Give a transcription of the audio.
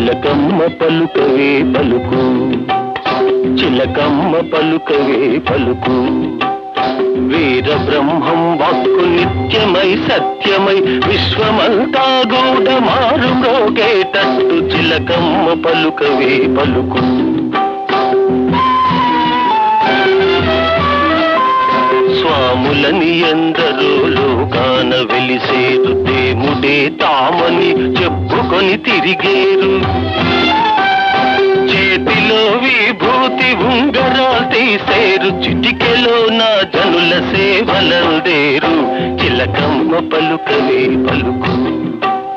చిలకమ్మ పలుకవే పలుకు చిలకమ్మ పలుకవే పలుకు వీర బ్రహ్మం వాక్కు నిత్యమై సత్యమై విశ్వమంతా గూడ మారు మ్రోగేటట్టు చిలకమ్మ పలుకవే పలుకు స్వాములని ఎందరో లోకాన వెలిసేరు దేముడే తామని చెప్పుకొని తిరిగేరు చేతిలో విభూతి ఉంగరాలు తీసేరు చిటికెలో నా జనుల సేవలందేరు చిలకమ్మ పలుకవే పలుకు